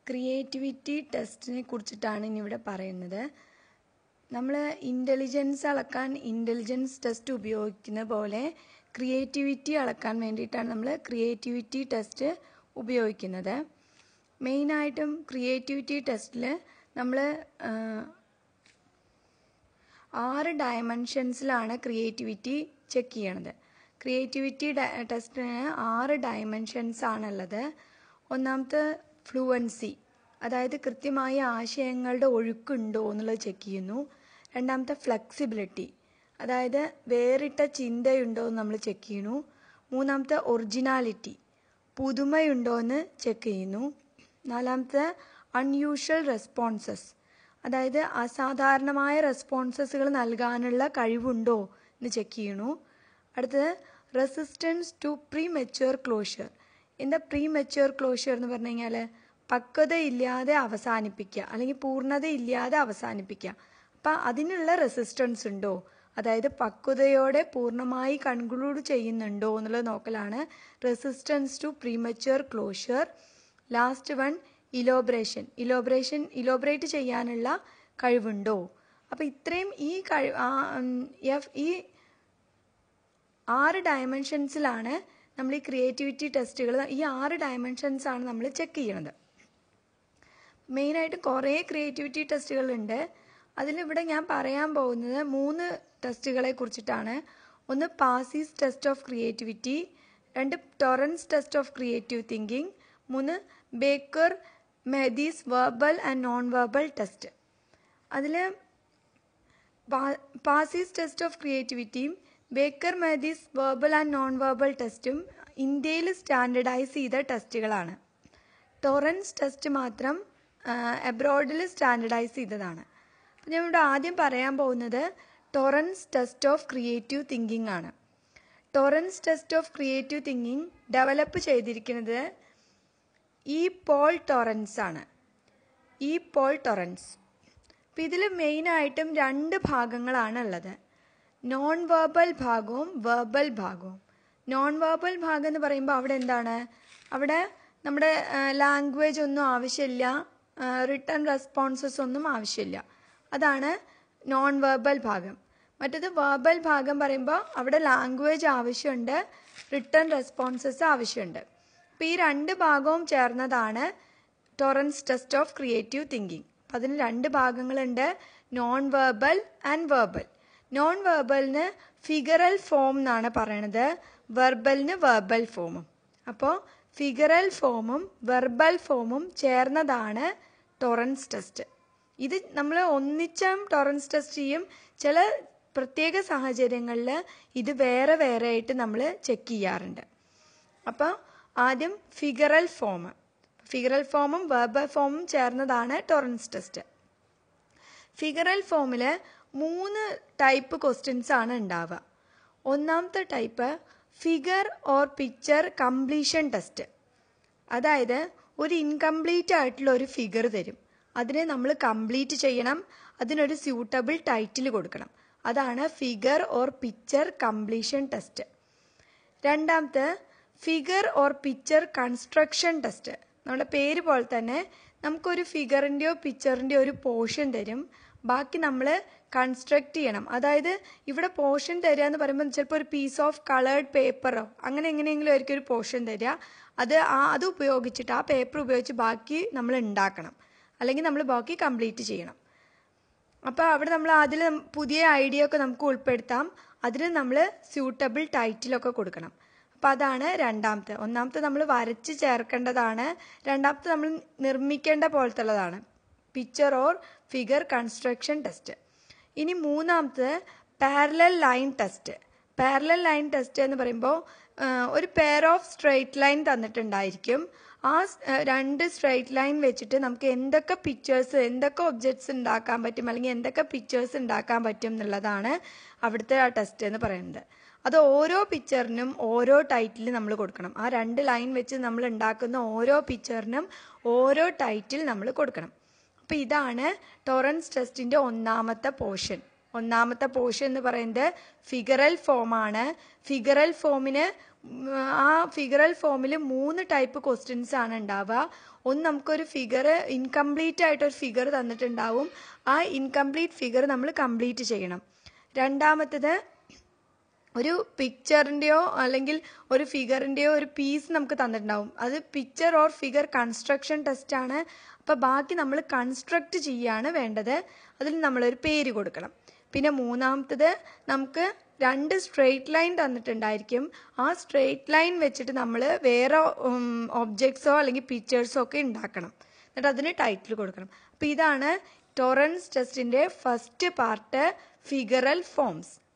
creativity ടെസ്റ്റിനെ കുറിച്ചിട്ടാണ് ഇനി ഇവിടെ പറയുന്നത് നമ്മൾ ഇൻ്റലിജൻസ് അളക്കാൻ ഇൻ്റലിജൻസ് ടെസ്റ്റ് ഉപയോഗിക്കുന്ന പോലെ ക്രിയേറ്റിവിറ്റി അളക്കാൻ വേണ്ടിയിട്ടാണ് നമ്മൾ ക്രിയേറ്റിവിറ്റി ടെസ്റ്റ് ഉപയോഗിക്കുന്നത് മെയിനായിട്ടും ക്രിയേറ്റിവിറ്റി ടെസ്റ്റിൽ നമ്മൾ ആറ് ഡയമെൻഷൻസിലാണ് ക്രിയേറ്റിവിറ്റി ചെക്ക് ചെയ്യണത് ക്രിയേറ്റിവിറ്റി ടെസ്റ്റിന് ആറ് ഡയമെൻഷൻസ് ആണുള്ളത് ഒന്നാമത്തെ ഫ്ലുവൻസി അതായത് കൃത്യമായ ആശയങ്ങളുടെ ഒഴുക്കുണ്ടോ എന്നുള്ളത് ചെക്ക് ചെയ്യുന്നു രണ്ടാമത്തെ ഫ്ലെക്സിബിലിറ്റി അതായത് വേറിട്ട ചിന്തയുണ്ടോ എന്ന് നമ്മൾ ചെക്ക് ചെയ്യുന്നു മൂന്നാമത്തെ ഒറിജിനാലിറ്റി പുതുമയുണ്ടോ എന്ന് ചെക്ക് ചെയ്യുന്നു നാലാമത്തെ അൺയൂഷ്വൽ റെസ്പോൺസസ് അതായത് അസാധാരണമായ റെസ്പോൺസസുകൾ നൽകാനുള്ള കഴിവുണ്ടോ എന്ന് ചെക്ക് ചെയ്യണു അടുത്തത് resistance to premature closure എന്താ പ്രീ മെച്യൂർ ക്ലോഷർ എന്ന് പറഞ്ഞു കഴിഞ്ഞാൽ പക്വതയില്ലാതെ അവസാനിപ്പിക്കുക അല്ലെങ്കിൽ പൂർണ്ണതയില്ലാതെ അവസാനിപ്പിക്കുക അപ്പം അതിനുള്ള റെസിസ്റ്റൻസ് ഉണ്ടോ അതായത് പക്വതയോടെ പൂർണ്ണമായി കൺക്ലൂഡ് ചെയ്യുന്നുണ്ടോ എന്നുള്ളത് നോക്കലാണ് resistance to premature closure last one elaboration elaboration elaborate ചെയ്യാനുള്ള കഴിവുണ്ടോ അപ്പം ഇത്രയും ഈ കഴിവ് എഫ് ഈ ആറ് ഡയമെൻഷൻസിലാണ് നമ്മൾ ഈ ക്രിയേറ്റിവിറ്റി ടെസ്റ്റുകൾ ഈ ആറ് ഡയമെൻഷൻസ് ആണ് നമ്മൾ ചെക്ക് ചെയ്യണത് മെയിനായിട്ട് കുറേ ക്രിയേറ്റിവിറ്റി ടെസ്റ്റുകളുണ്ട് അതിലിവിടെ ഞാൻ പറയാൻ പോകുന്നത് മൂന്ന് ടെസ്റ്റുകളെ കുറിച്ചിട്ടാണ് ഒന്ന് പാസീസ് ടെസ്റ്റ് ഓഫ് ക്രിയേറ്റിവിറ്റി രണ്ട് Torrance test of creative thinking മൂന്ന് Baqer Mehdi's verbal and non verbal test അതിൽ പാസീസ് ടെസ്റ്റ് ഓഫ് ക്രിയേറ്റിവിറ്റിയും Baqer Mehdi's verbal and non verbal ടെസ്റ്റും ഇന്ത്യയിൽ സ്റ്റാൻഡർഡൈസ് ചെയ്ത ടെസ്റ്റുകളാണ് ടൊറൻസ് ടെസ്റ്റ് മാത്രം എബ്രോഡിൽ സ്റ്റാൻഡർഡൈസ് ചെയ്തതാണ് അപ്പം ഞാൻ ഇവിടെ ആദ്യം പറയാൻ പോകുന്നത് Torrance test of creative thinking ആണ് Torrance test of creative thinking develop ചെയ്തിരിക്കുന്നത് ഈ പോൾ ടൊറൻസ് ആണ് ഈ പോൾ ടൊറൻസ് അപ്പം ഇതിൽ മെയിനായിട്ടും രണ്ട് ഭാഗങ്ങളാണ് ഉള്ളത് നോൺ വെർബൽ ഭാഗവും വെർബൽ ഭാഗവും നോൺ വെർബൽ ഭാഗം എന്ന് പറയുമ്പോൾ അവിടെ എന്താണ് അവിടെ നമ്മുടെ ലാംഗ്വേജ് ഒന്നും ആവശ്യമില്ല റിട്ടേൺ റെസ്പോൺസസ് ഒന്നും ആവശ്യമില്ല അതാണ് നോൺ വെർബൽ ഭാഗം മറ്റത് വെർബൽ ഭാഗം പറയുമ്പോൾ അവിടെ ലാംഗ്വേജ് ആവശ്യമുണ്ട് റിട്ടേൺ റെസ്പോൺസസ് ആവശ്യമുണ്ട് അപ്പോൾ ഈ രണ്ട് ഭാഗവും ചേർന്നതാണ് Torrance test of creative thinking അപ്പം അതിന് രണ്ട് ഭാഗങ്ങളുണ്ട് non verbal and verbal non വെർബലിന് ഫിഗറൽ ഫോം എന്നാണ് പറയണത് വെർബലിന് വെർബൽ ഫോമും അപ്പോൾ ഫിഗറൽ ഫോമും വെർബൽ ഫോമും ചേർന്നതാണ് ടൊറൻസ് ടെസ്റ്റ് ഇത് നമ്മൾ ഒന്നിച്ചും ടൊറൻസ് ടെസ്റ്റ് ചെയ്യും ചില പ്രത്യേക സാഹചര്യങ്ങളിൽ ഇത് വേറെ വേറെ ആയിട്ട് നമ്മൾ ചെക്ക് ചെയ്യാറുണ്ട് അപ്പോൾ ആദ്യം ഫിഗറൽ ഫോം ഫിഗറൽ ഫോമും വെർബൽ ഫോമും ചേർന്നതാണ് ടൊറൻസ് ടെസ്റ്റ് ഫിഗറൽ ഫോമിൽ മൂന്ന് ടൈപ്പ് ക്വസ്റ്റ്യൻസ് ആണ് ഉണ്ടാവുക ഒന്നാമത്തെ type figure or picture completion test അതായത് ഒരു ഇൻകംപ്ലീറ്റ് ആയിട്ടുള്ള ഒരു ഫിഗർ തരും അതിനെ നമ്മൾ കംപ്ലീറ്റ് ചെയ്യണം അതിനൊരു സ്യൂട്ടബിൾ ടൈറ്റിൽ കൊടുക്കണം അതാണ് figure or picture completion test രണ്ടാമത്തെ figure or picture construction test നമ്മുടെ പേര് പോലെ തന്നെ നമുക്കൊരു ഫിഗറിൻ്റെയോ പിക്ചറിൻ്റെയോ ഒരു പോർഷൻ തരും ബാക്കി നമ്മൾ കൺസ്ട്രക്ട് ചെയ്യണം അതായത് ഇവിടെ പോർഷൻ തരിക എന്ന് പറയുമ്പോൾ ചിലപ്പോൾ ഒരു പീസ് ഓഫ് കളേർഡ് പേപ്പറോ അങ്ങനെ എങ്ങനെയെങ്കിലും ആയിരിക്കും ഒരു പോർഷൻ തരിക അത് ആ അത് ഉപയോഗിച്ചിട്ട് ആ പേപ്പർ ഉപയോഗിച്ച് ബാക്കി നമ്മൾ ഉണ്ടാക്കണം അല്ലെങ്കിൽ നമ്മൾ ബാക്കി കംപ്ലീറ്റ് ചെയ്യണം അപ്പോൾ അവിടെ നമ്മൾ അതിൽ പുതിയ ഐഡിയ ഒക്കെ നമുക്ക് ഉൾപ്പെടുത്താം അതിൽ നമ്മൾ സ്യൂട്ടബിൾ ടൈറ്റിലൊക്കെ കൊടുക്കണം അപ്പോൾ അതാണ് രണ്ടാമത്തെ ഒന്നാമത്തെ നമ്മൾ വരച്ച് ചേർക്കേണ്ടതാണ് രണ്ടാമത്തെ നമ്മൾ നിർമ്മിക്കേണ്ട പോലത്തുള്ളതാണ് picture or figure construction test ഇനി മൂന്നാമത്തെ parallel line test parallel line test എന്ന് പറയുമ്പോൾ ഒരു പെയർ ഓഫ് സ്ട്രെയിറ്റ് ലൈൻ തന്നിട്ടുണ്ടായിരിക്കും ആ രണ്ട് സ്ട്രെയിറ്റ് ലൈൻ വെച്ചിട്ട് നമുക്ക് എന്തൊക്കെ പിക്ചേഴ്സ് എന്തൊക്കെ ഒബ്ജക്ട്സ് ഉണ്ടാക്കാൻ പറ്റും അല്ലെങ്കിൽ എന്തൊക്കെ പിക്ചേഴ്സ് ഉണ്ടാക്കാൻ പറ്റും എന്നുള്ളതാണ് അവിടുത്തെ ആ ടെസ്റ്റ് എന്ന് പറയുന്നത് അത് ഓരോ പിക്ചറിനും ഓരോ ടൈറ്റിൽ നമ്മൾ കൊടുക്കണം ആ രണ്ട് ലൈൻ വെച്ച് നമ്മൾ ഉണ്ടാക്കുന്ന ഓരോ പിക്ചറിനും ഓരോ ടൈറ്റിൽ നമ്മൾ കൊടുക്കണം അപ്പോൾ ഇതാണ് ടൊറൻസ് ടെസ്റ്റിൻ്റെ ഒന്നാമത്തെ പോർഷൻ ഒന്നാമത്തെ പോർഷൻ എന്ന് പറയുന്നത് ഫിഗറൽ ഫോമാണ് ഫിഗറൽ ഫോമിന് ആ ഫിഗറൽ ഫോമിൽ മൂന്ന് ടൈപ്പ് ക്വസ്റ്റ്യൻസ് ആണ് ഉണ്ടാവുക ഒന്ന് നമുക്കൊരു ഫിഗർ ഇൻകംപ്ലീറ്റ് ആയിട്ടൊരു ഫിഗർ തന്നിട്ടുണ്ടാവും ആ ഇൻകംപ്ലീറ്റ് ഫിഗർ നമ്മൾ കംപ്ലീറ്റ് ചെയ്യണം രണ്ടാമത്തത് ഒരു പിക്ചറിൻ്റെയോ അല്ലെങ്കിൽ ഒരു ഫിഗറിൻ്റെയോ ഒരു പീസ് നമുക്ക് തന്നിട്ടുണ്ടാവും അത് picture or figure construction test ആണ് അപ്പോൾ ബാക്കി നമ്മൾ കൺസ്ട്രക്റ്റ് ചെയ്യാണ് വേണ്ടത് അതിൽ നമ്മളൊരു പേര് കൊടുക്കണം പിന്നെ മൂന്നാമത്തത് നമുക്ക് രണ്ട് സ്ട്രെയിറ്റ് ലൈൻ തന്നിട്ടുണ്ടായിരിക്കും ആ സ്ട്രെയിറ്റ് ലൈൻ വെച്ചിട്ട് നമ്മൾ വേറെ ഒബ്ജക്ട്സോ അല്ലെങ്കിൽ പിക്ചേഴ്സോ ഒക്കെ ഉണ്ടാക്കണം എന്നിട്ട് അതിന് ടൈറ്റിൽ കൊടുക്കണം അപ്പോൾ ഇതാണ് ടൊറൻസ് ടെസ്റ്റിൻ്റെ ഫസ്റ്റ് പാർട്ട് ഫിഗറൽ ഫോംസ്